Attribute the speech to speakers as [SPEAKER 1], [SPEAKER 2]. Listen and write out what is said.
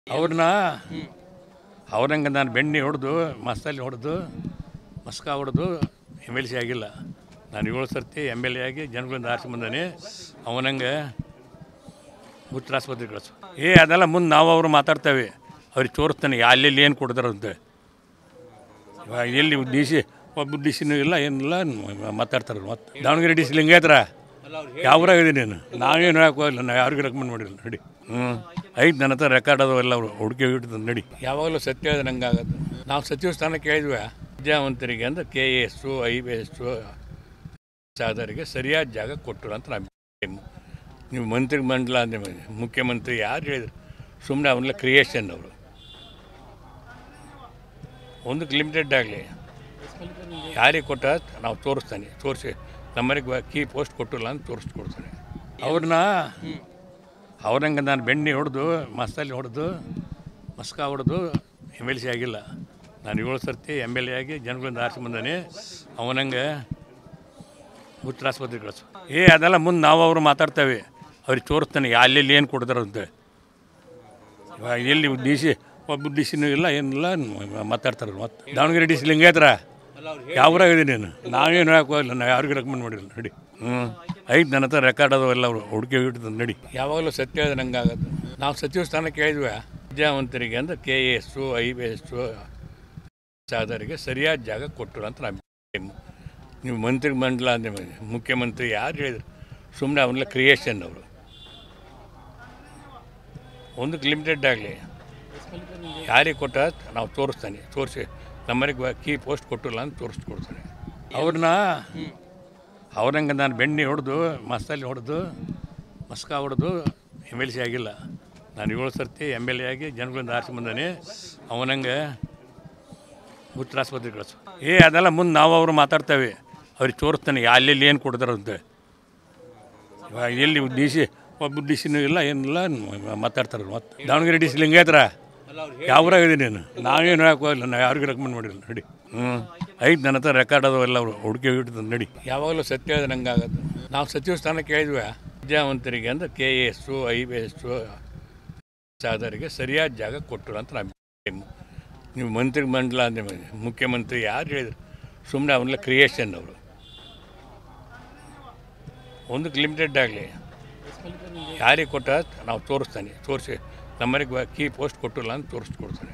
[SPEAKER 1] ಅವ್ರನ್ನ ಅವ್ರಂಗೆ ನಾನು ಬೆಣ್ಣೆ ಹೊಡೆದು ಮಸಾಲೆ ಹೊಡೆದು ಮಸ್ಕ ಹೊಡೆದು ಎಮ್ ಎಲ್ ಸಿ ಆಗಿಲ್ಲ ನಾನು ಏಳು ಸರ್ತಿ ಎಮ್ ಎಲ್ ಎ ಆಗಿ ಜನಗಳಿಂದ ಆರಿಸಿ ಬಂದಾನೆ ಅವನಂಗೆ ಹುಚ್ಚರ ಆಸ್ಪತ್ರೆ ಕಳಿಸು ಏ ಅದೆಲ್ಲ ಮುಂದೆ ನಾವು ಅವರು ಮಾತಾಡ್ತೇವೆ ಅವ್ರಿಗೆ ತೋರಿಸ್ತಾನೆ ಅಲ್ಲೆಲ್ಲಿ ಏನು ಕೊಡ್ತಾರಂತೆ ಇವಾಗ ಎಲ್ಲಿ ಡಿ ಸಿ ಒಬ್ಬ ಡಿ ಸಿನೂ ಇಲ್ಲ ಏನಿಲ್ಲ ಮಾತಾಡ್ತಾರೆ ಮತ್ತೆ ದಾವಣಗೆರೆ ಡಿ ಸಿ ಲಿಂಗಾಯತ್ರ ಯಾವ ಊರಾಗ ಇದೀನಿ ನೀನು ನಾವೇನು ಹೇಳಕ್ಕೆ ಹೋಗಿಲ್ಲ ನಾವು ಯಾರಿಗೂ ರೆಕಮೆಂಡ್ ಮಾಡಿಲ್ಲ ನಡಿ ಹ್ಞೂ ಐದು ನನ್ನ ಹತ್ರ ರೆಕಾರ್ಡ್ ಅದು ಎಲ್ಲ ಅವರು ಹುಡುಕಿ ಹಿಡಿದು ನಡಿ ಯಾವಾಗಲೂ ಸತ್ಯ ಹೇಳಿದ್ರೆ ನಂಗೆ ಆಗೋದು ನಾವು ಸಚಿವ ಸ್ಥಾನ ಕೇಳಿದ್ವಿ ವಿದ್ಯಾವಂತರಿಗೆ ಅಂದ್ರೆ K A S I B S ಸಾಧರಿಗೆ ಸರಿಯಾದ ಜಾಗ ಕೊಟ್ಟರು ಅಂತ ನಾವು ನೀವು ಮಂತ್ರಿ ಮಂಡಲ ಅಂದ್ರೆ ಮುಖ್ಯಮಂತ್ರಿ ಯಾರು ಹೇಳಿದ್ರು ಸುಮ್ಮನೆ ಅವನ್ನೆಲ್ಲ ಕ್ರಿಯೇಷನ್ ಅವರು ಒಂದಕ್ಕೆ ಲಿಮಿಟೆಡ್ ಆಗಲಿ ಯಾರಿಗೆ ಕೊಟ್ಟ ನಾವು ತೋರಿಸ್ತಾನೆ ತೋರಿಸಿ ನಮ್ಮರಿಗೆ ಕೀ ಪೋಸ್ಟ್ ಕೊಟ್ಟಿಲ್ಲ ಅಂತ ತೋರಿಸ್ಕೊಡ್ತಾನೆ ಅವ್ರನ್ನ ಅವ್ರಂಗೆ ನಾನು ಬೆಣ್ಣೆ ಹೊಡೆದು ಮಸಾಲೆ ಹೊಡೆದು ಮಸ್ಕ ಹೊಡೆದು ಎಮ್ ಎಲ್ ಸಿ ಆಗಿಲ್ಲ ನಾನು ಏಳು ಸರ್ತಿ ಎಮ್ ಎಲ್ ಎ ಆಗಿ ಜನಗಳಿಂದ ಆರಿಸಿ ಬಂದಾನೆ ಅವನಂಗೆ ಹುಚ್ಚರ ಆಸ್ಪತ್ರೆ ಕಳಿಸು ಏ ಅದೆಲ್ಲ ಮುಂದೆ ನಾವು ಅವರು ಮಾತಾಡ್ತೇವೆ ಅವ್ರಿಗೆ ತೋರಿಸ್ತಾನೆ ಅಲ್ಲೆಲ್ಲಿ ಏನು ಕೊಡ್ತಾರಂತೆ ಇವಾಗ ಎಲ್ಲಿ ಡಿ ಸಿ ಒಬ್ಬ ಡಿ ಸಿನೂ ಇಲ್ಲ ಏನಿಲ್ಲ ಮಾತಾಡ್ತಾರೆ ಮತ್ತೆ ದಾವಣಗೆರೆ ಡಿ ಸಿ ಲಿಂಗಾಯತ್ರ ಯಾವ ಊರಾಗ ಇದೀನಿ ನೀನು ನಾವೇನು ಹೇಳಕ್ಕೆ ಹೋಗಿಲ್ಲ ನಾವು ಯಾರಿಗೂ ರೆಕಮೆಂಡ್ ಮಾಡಿಲ್ಲ ನಡಿ ಹ್ಞೂ ಐದು ನನ್ನ ಹತ್ರ ರೆಕಾರ್ಡ್ ಅದು ಎಲ್ಲ ಅವರು ಹುಡುಕಿ ಹಿಡಿದು ನಡಿ ಯಾವಾಗಲೂ ಸತ್ಯ ಹೇಳಿದ್ರೆ ನಂಗೆ ಆಗೋದು ನಾವು ಸಚಿವ ಸ್ಥಾನ ಕೇಳಿದ್ವಿ ವಿದ್ಯಾವಂತರಿಗೆ ಅಂದ್ರೆ K A S I B S ಸಾಧರಿಗೆ ಸರಿಯಾದ ಜಾಗ ಕೊಟ್ಟರು ಅಂತ ನಾವು ನೀವು ಮಂತ್ರಿ ಮಂಡಲ ಅಂದ್ರೆ ಮುಖ್ಯಮಂತ್ರಿ ಯಾರು ಹೇಳಿದ್ರು ಸುಮ್ಮನೆ ಅವನ್ನೆಲ್ಲ ಕ್ರಿಯೇಷನ್ ಅವರು ಒಂದಕ್ಕೆ ಲಿಮಿಟೆಡ್ ಆಗಲಿ ಯಾರಿಗೆ ಕೊಟ್ಟ ನಾವು ತೋರಿಸ್ತಾನೆ ತೋರಿಸಿ ನಮ್ಮರಿಗೆ ಕೀ ಪೋಸ್ಟ್ ಕೊಟ್ಟಿಲ್ಲ ಅಂತ ತೋರಿಸ್ಕೊಡ್ತಾನೆ ಅವ್ರನ್ನ ಅವ್ರಂಗೆ ನಾನು ಬೆಣ್ಣೆ ಹೊಡೆದು ಮಸಾಲೆ ಹೊಡೆದು ಮಸ್ಕ ಹೊಡೆದು ಎಮ್ ಎಲ್ ಸಿ ಆಗಿಲ್ಲ ನಾನು ಏಳು ಸರ್ತಿ ಎಮ್ ಎಲ್ ಎ ಆಗಿ ಜನಗಳಿಂದ ಆರಿಸಿ ಬಂದಾನೆ ಅವನಂಗೆ ಹುಚ್ಚರ ಆಸ್ಪತ್ರೆ ಕಳಿಸು ಏ ಅದೆಲ್ಲ ಮುಂದೆ ನಾವು ಅವರು ಮಾತಾಡ್ತೇವೆ ಅವ್ರಿಗೆ ತೋರಿಸ್ತಾನೆ ಅಲ್ಲೆಲ್ಲಿ ಏನು ಕೊಡ್ತಾರಂತೆ ಇವಾಗ ಎಲ್ಲಿ ಡಿ ಸಿ ಒಬ್ಬ ಡಿ ಸಿನೂ ಇಲ್ಲ ಏನಿಲ್ಲ ಮಾತಾಡ್ತಾರೆ ಮತ್ತೆ ದಾವಣಗೆರೆ ಡಿ ಸಿ ಲಿಂಗಾಯತ್ರ ಯಾವ ಊರಾಗ ಇದೀನಿ ನೀನು ನಾವೇನು ಹೇಳಕ್ಕೆ ಹೋಗಿಲ್ಲ ನಾವು ಯಾರಿಗೂ ರೆಕಮೆಂಡ್ ಮಾಡಿಲ್ಲ ನಡಿ ಹ್ಞೂ ಐದು ನನ್ನ ಹತ್ರ ರೆಕಾರ್ಡ್ ಅದು ಎಲ್ಲ ಅವರು ಹುಡುಕಿ ಹಿಡಿದು ನಡಿ ಯಾವಾಗಲೂ ಸತ್ಯ ಹೇಳಿದ್ರೆ ನಂಗೆ ಆಗೋದು ನಾವು ಸಚಿವ ಸ್ಥಾನ ಕೇಳಿದ್ವಿ ವಿದ್ಯಾವಂತರಿಗೆ ಅಂದ್ರೆ K A S I B S ಸಾಧರಿಗೆ ಸರಿಯಾದ ಜಾಗ ಕೊಟ್ಟರು ಅಂತ ನಾವು ನೀವು ಮಂತ್ರಿ ಮಂಡಲ ಅಂದ್ರೆ ಮುಖ್ಯಮಂತ್ರಿ ಯಾರು ಹೇಳಿದ್ರು ಸುಮ್ಮನೆ ಅವನ್ನೆಲ್ಲ ಕ್ರಿಯೇಷನ್ ಅವರು ಒಂದಕ್ಕೆ ಲಿಮಿಟೆಡ್ ಆಗಲಿ ಯಾರಿಗೆ ಕೊಟ್ಟ ನಾವು ತೋರಿಸ್ತಾನೆ ತೋರಿಸಿ ನಮ್ಮರಿಗೆ ಕೀ ಪೋಸ್ಟ್ ಕೊಟ್ಟಿಲ್ಲ ಅಂತ ತೋರಿಸ್ಕೊಡ್ತಾನೆ